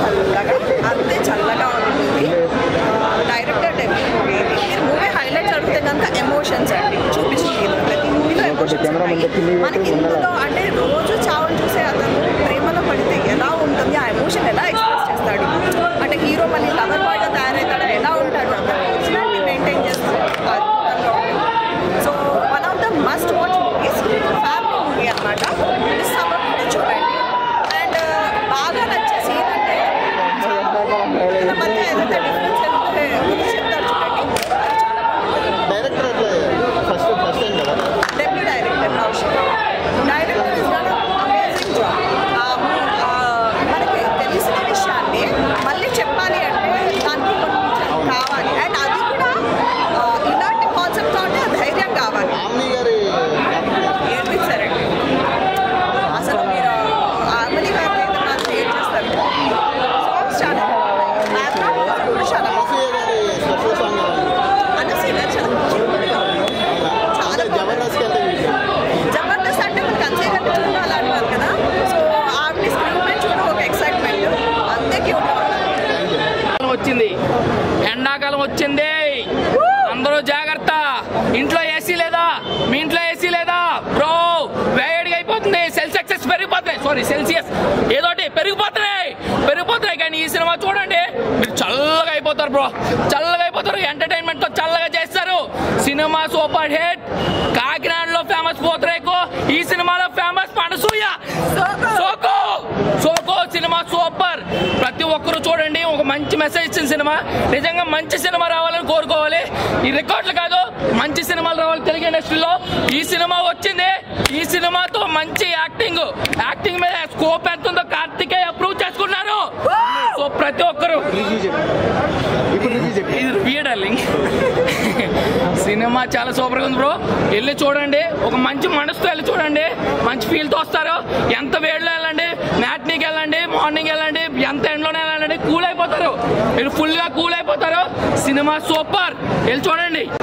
చల్లగా అంతే చల్లగా ఉంటుంది డైరెక్టర్ డెబ్యూ మూవీ ఇది మీరు మూవీ హైలైట్స్ అడిగితే కనుక ఎమోషన్స్ అండి చూపించింది ప్రతి మూవీలో ఎమోషన్స్ ఉంటాయి మనకి ఇందులో అంటే రోజు చావులు చూసే అతను ప్రేమలో పడితే ఎలా ఉంటుంది ఆ ఎమోషన్ ఎలా ఎక్స్ప్రెస్ చేస్తాడు అంటే హీరో మళ్ళీ లవర్ బాయ్గా తయారవుతాడు ఎలా ఉంటాడు అతను పర్సనాలిటీ మెయింటైన్ చేస్తాడు అద్భుతంగా ఉంటుంది so one of the must watch movies family movie అనమాట మిస్ అవ్వకుండా చూడండి అండ్ బాగా నచ్చే సీన్ అంటే ఇద్దరి మధ్య ఏదైతే డిఫరెన్స్ అంటే గురించి చెప్తారు చూడండి అది చాలా బాగుంటుంది డైరెక్టర్ అట్లా ఫస్ట్ ఫస్ట్ టైం కదా debut director Kaushik director is done amazing job మనకి తెలిసిన విషయాన్ని మళ్ళీ చెప్పాలి అంటే దానికి కొంచెం కావాలి అండ్ అది కూడా ఆ, ఇలాంటి కాన్సెప్ట్ ఉంటే ఆ ధైర్యం కావాలి ఆమ్ని గారి ఏర్పించారండి అసలు మీరు ఆమెని గారు అయితే మాత్రం ఏం చేస్తారు సాంగ్స్ చాలా బాగున్నాయి బ్యాక్గ్రౌండ్ మ్యూజిక్ కూడా చాలా బాగుంది అనసూయ గారి స్పెషల్ సాంగ్ అనసూయ చాలా క్యూట్గా ఉంది చాలా అంటే జబర్దస్త్ అయితే జబర్దస్త్ అంటే మనకి అజయ్ గారిని చూడాలి అంటారు కదా సో ఆవిడ స్క్రీన్ పై చూడ ఒక ఎక్సైట్మెంట్ అంతే క్యూట్ ఎండాకాలం వచ్చింది ఎండాకాలం వచ్చింది అందరూ జాగ్రత్త ఇంట్లో ఏసీ లేదా మీ ఇంట్లో ఏసీ లేదా బ్రో వేడిగా అయిపోతుంది సెల్సియస్ పెరిగిపోతున్నాయి సారీ సెల్సియస్ ఏదోటి పెరిగిపోతున్నాయి పెరిగిపోతున్నాయి కానీ ఈ సినిమా చూడండి మీరు చల్లగా అయిపోతారు బ్రో చల్లగా అయిపోతారు ఎంటర్టైన్మెంట్ తో చల్లగా చేస్తారు సినిమా సూపర్ హిట్ కాకినాడలో ఫేమస్ పోతరేకు ఈ సినిమాలో ఫేమస్ పనసూయ సోకో సోకో సినిమా సూపర్ ప్రతి ఒక్కరు చూడండి ఒక మంచి మెసేజ్ ఇచ్చిన సినిమా నిజంగా మంచి సినిమా రావాలని కోరుకోవాలి ఈ రికార్డులు కాదు మంచి సినిమాలు రావాలి తెలుగు ఇండస్ట్రీలో ఈ సినిమా వచ్చింది ఈ సినిమాతో మంచి యాక్టింగ్ యాక్టింగ్ మీద స్కోప్ ఎంత ఉందో కార్తికేయ అప్రూవ్ చేసుకున్నారు సో ప్రతి ఒక్కరు రివ్యూ చెప్పి ఇప్పుడు రివ్యూ చెప్పి ఇది రివ్యూ డార్లింగ్ సినిమా చాలా సూపర్ గా ఉంది బ్రో వెళ్ళి చూడండి ఒక మంచి మనసుతో వెళ్ళి చూడండి మంచి ఫీల్ తో వస్తారు ఎంత వేడిలో వెళ్ళండి మ్యాట్నీకి వెళ్ళండి మార్నింగ్ వెళ్ళండి ఎంత ఎండ్లోనే వెళ్ళండి కూల్ అయిపోతారు మీరు ఫుల్ గా కూల్ అయిపోతారు సినిమా సూపర్ వెళ్ళి చూడండి